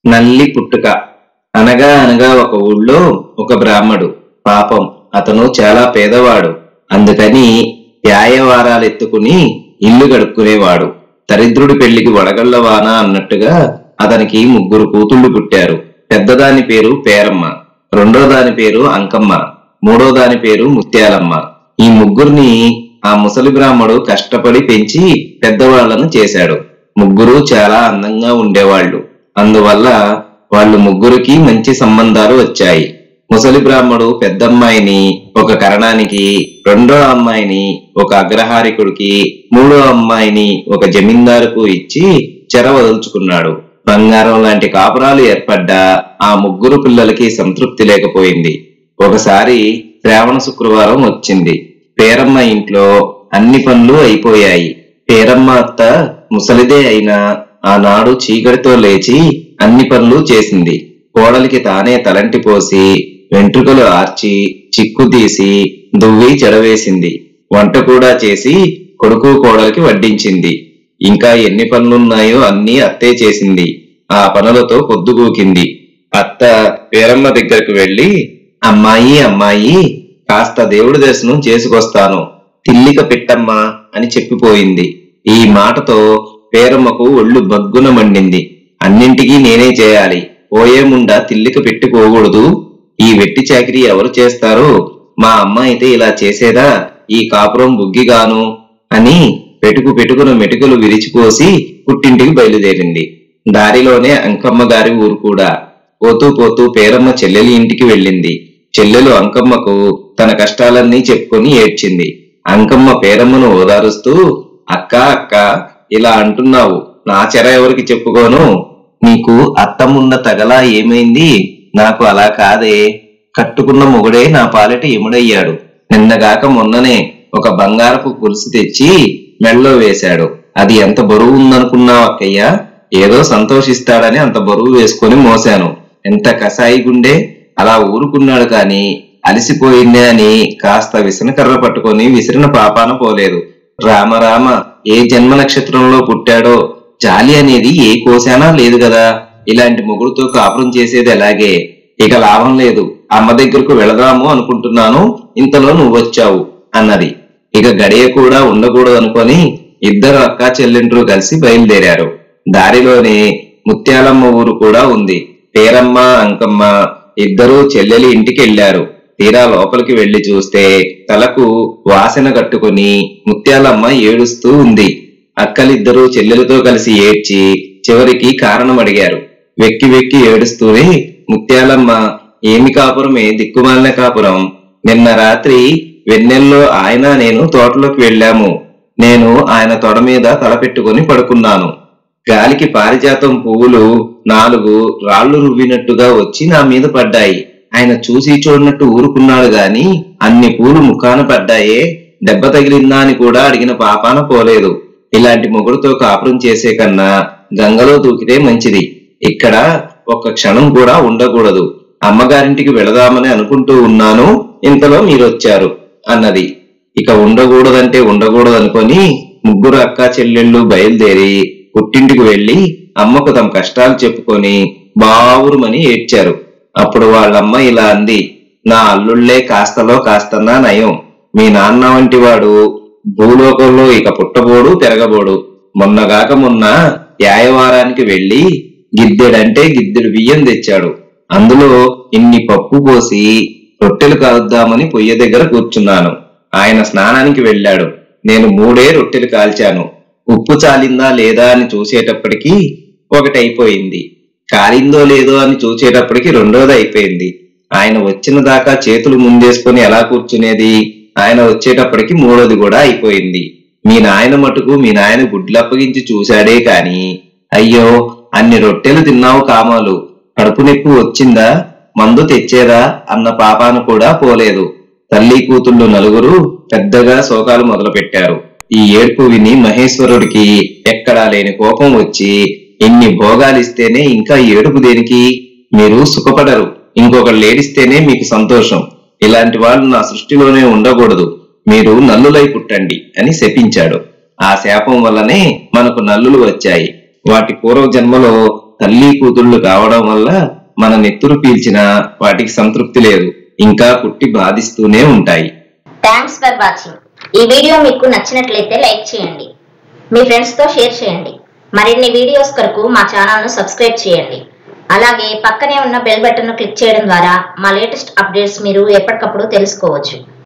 నల్లి పుట్టుక అనగా అనగా ఒక ఊళ్ళో ఒక బ్రాహ్మడు పాపం అతను చాలా పేదవాడు అందుకని వ్యాయవారాలెత్తుకుని ఇల్లు గడుక్కునేవాడు దరిద్రుడి పెళ్లికి వడగళ్ల వాన అన్నట్టుగా అతనికి ముగ్గురు కూతుళ్లు పుట్టారు పెద్దదాని పేరు పేరమ్మ రెండో దాని పేరు అంకమ్మ మూడో దాని పేరు ముత్యాలమ్మ ఈ ముగ్గురిని ఆ ముసలి బ్రాహ్మడు కష్టపడి పెంచి పెద్దవాళ్లను చేశాడు ముగ్గురు చాలా అందంగా ఉండేవాళ్లు అందువల్ల వాళ్ళు ముగ్గురికి మంచి సంబంధాలు వచ్చాయి ముసలి బ్రాహ్మడు పెద్దమ్మాయిని ఒక కరణానికి రెండో అమ్మాయిని ఒక అగ్రహారికుడికి మూడో అమ్మాయిని ఒక జమీందారుకు ఇచ్చి చెర వదులుచుకున్నాడు బంగారం లాంటి కాపురాలు ఏర్పడ్డా ఆ ముగ్గురు పిల్లలకి సంతృప్తి లేకపోయింది ఒకసారి శ్రావణ శుక్రవారం వచ్చింది పేరమ్మ ఇంట్లో అన్ని పనులు అయిపోయాయి పేరమ్మ అత్త ముసలిదే అయినా ఆనాడు చీకటితో లేచి అన్ని పనులు చేసింది కోడలికి తానే తలంటి పోసి వెంట్రుకలు ఆర్చి చిక్కు తీసి దువ్వి చెడవేసింది వంట కూడా చేసి కొడుకు కోడలికి వడ్డించింది ఇంకా ఎన్ని పనులున్నాయో అన్నీ అత్తే చేసింది ఆ పనులతో పొద్దుగూకింది అత్త పేరమ్మ దగ్గరకు వెళ్లి అమ్మాయి అమ్మాయి కాస్త దేవుడి దర్శనం చేసుకొస్తాను తిల్లిక పెట్టమ్మా అని చెప్పిపోయింది ఈ మాటతో పేరమ్మకు ఒళ్ళు బగ్గున మండింది అన్నింటికీ నేనే చేయాలి పోయే ముండా తిల్లిక పెట్టుకోకూడదు ఈ వెట్టి చాకిరీ ఎవరు చేస్తారో మా అమ్మ అయితే ఇలా చేసేదా ఈ కాపురం బుగ్గిగాను అని పెటుకు పెటుకున మెటుకులు విరిచిపోసి పుట్టింటికి బయలుదేరింది దారిలోనే అంకమ్మ గారి ఊరు కూడా పోతూ పోతూ పేరమ్మ చెల్లెలి ఇంటికి వెళ్ళింది చెల్లెలు అంకమ్మకు తన కష్టాలన్నీ చెప్పుకొని ఏడ్చింది అంకమ్మ పేరమ్మను ఓదారుస్తూ అక్క అక్క ఇలా అంటున్నావు నా చెర ఎవరికి చెప్పుకోను నీకు అత్తమున్న తగలా ఏమైంది నాకు అలా కాదే కట్టుకున్న మొగుడే నా పాలిట ఎముడయ్యాడు నిన్నగాక మొన్ననే ఒక బంగారపు పులుసు తెచ్చి మెళ్ళో వేశాడు అది ఎంత బరువు ఉందనుకున్నావు అక్కయ్య ఏదో సంతోషిస్తాడని అంత బరువు వేసుకొని మోశాను ఎంత కసాయి గుండె అలా ఊరుకున్నాడు కాని అలసిపోయిందే అని కాస్త విసనకర్ర పట్టుకొని విసిరిన పాపాన పోలేదు రామ రామ ఏ జన్మ నక్షత్రంలో పుట్టాడో జాలి అనేది ఏ కోశానా లేదు కదా ఇలాంటి మొగుడుతో కాపురం చేసేది ఎలాగే ఇక లాభం లేదు అమ్మ దగ్గరకు వెళదాము అనుకుంటున్నాను ఇంతలో నువ్వొచ్చావు అన్నది ఇక గడియ కూడా ఉండకూడదు అనుకొని ఇద్దరు అక్కా చెల్లెండ్రు కలిసి బయలుదేరారు దారిలోనే ముత్యాలమ్మ ఊరు కూడా ఉంది పేరమ్మ అంకమ్మ ఇద్దరూ చెల్లెలి ఇంటికి వెళ్లారు తీరా లోపలికి వెళ్లి చూస్తే తలకు వాసన కట్టుకుని ముత్యాలమ్మ ఏడుస్తూ ఉంది అక్కలిద్దరూ చెల్లెలతో కలిసి ఏడ్చి చివరికి కారణం అడిగారు వెక్కి వెక్కి ఏడుస్తూనే ముత్యాలమ్మ ఏమి కాపురమే దిక్కుమాలిన కాపురం నిన్న రాత్రి వెన్నెల్లో ఆయన నేను తోటలోకి వెళ్ళాము నేను ఆయన తొడ మీద తల పెట్టుకుని పడుకున్నాను గాలికి పారిజాతం పువ్వులు నాలుగు రాళ్లు రువ్వినట్టుగా వచ్చి నా మీద పడ్డాయి ఆయన చూసి చూడనట్టు ఊరుకున్నాడు గాని అన్ని పూలు ముఖాన పడ్డాయే దెబ్బ తగిలిందా అని కూడా అడిగిన పాపాన పోలేదు ఇలాంటి మొగుడుతో కాపురం చేసే కన్నా గంగలో దూకితే మంచిది ఇక్కడ ఒక్క క్షణం కూడా ఉండకూడదు అమ్మగారింటికి వెళదామని అనుకుంటూ ఉన్నాను ఇంతలో మీరొచ్చారు అన్నది ఇక ఉండకూడదంటే ఉండకూడదు అనుకొని ముగ్గురు అక్క చెల్లెళ్ళు బయలుదేరి పుట్టింటికి వెళ్లి అమ్మకు తమ కష్టాలు చెప్పుకొని బావురుమని ఏడ్చారు అప్పుడు వాళ్ళమ్మ ఇలా అంది నా అల్లుళ్లే కాస్తలో కాస్తన్నా నయం మీ నాన్న వంటి వాడు భూలోకంలో ఇక పుట్టబోడు పెరగబోడు మొన్నగాక మొన్న యాయవారానికి వెళ్లి గిద్దెడంటే గిద్దెడు బియ్యం తెచ్చాడు అందులో ఇన్ని పప్పు పోసి రొట్టెలు కాల్దామని పొయ్య దగ్గర కూర్చున్నాను ఆయన స్నానానికి వెళ్ళాడు నేను మూడే రొట్టెలు కాల్చాను ఉప్పు చాలిందా లేదా అని చూసేటప్పటికి ఒకటి అయిపోయింది కాలిందో లేదో అని చూసేటప్పటికి రెండోది అయిపోయింది ఆయన వచ్చిన దాకా చేతులు ముందేసుకొని ఎలా కూర్చునేది ఆయన వచ్చేటప్పటికి మూడోది కూడా అయిపోయింది మీ నాయన మటుకు మీ నాయన గుడ్లు అప్పగించి చూశాడే కాని అయ్యో అన్ని రొట్టెలు తిన్నావు కామాలు కడుపు నొప్పి వచ్చిందా మందు తెచ్చేదా అన్న పాపాను కూడా పోలేదు తల్లి కూతుళ్ళు నలుగురు పెద్దగా శోకాలు మొదలుపెట్టారు ఈ ఏడ్పు విని మహేశ్వరుడికి ఎక్కడా లేని కోపం వచ్చి ఎన్ని భోగాలిస్తేనే ఇంకా ఏడుపు దేనికి మీరు సుఖపడరు ఇంకొకళ్ళు ఏడిస్తేనే మీకు సంతోషం ఇలాంటి వాళ్ళు నా సృష్టిలోనే ఉండకూడదు మీరు నల్లులై పుట్టండి అని శపించాడు ఆ శాపం వల్లనే మనకు నల్లులు వచ్చాయి వాటి పూర్వ జన్మలో తల్లి కూతుళ్ళు కావడం వల్ల మన నెత్తురు పీల్చినా వాటికి సంతృప్తి లేదు ఇంకా పుట్టి బాధిస్తూనే ఉంటాయి థ్యాంక్స్ ఫర్ వాచింగ్ ఈ వీడియో మీకు నచ్చినట్లయితే లైక్ చేయండి మీ ఫ్రెండ్స్ తో షేర్ చేయండి మరిన్ని వీడియోస్ కొరకు మా ఛానల్ ను సబ్స్క్రైబ్ చేయండి అలాగే పక్కనే ఉన్న బెల్ బటన్ ను క్లిక్ చేయడం ద్వారా మా లేటెస్ట్ అప్డేట్స్ మీరు ఎప్పటికప్పుడు తెలుసుకోవచ్చు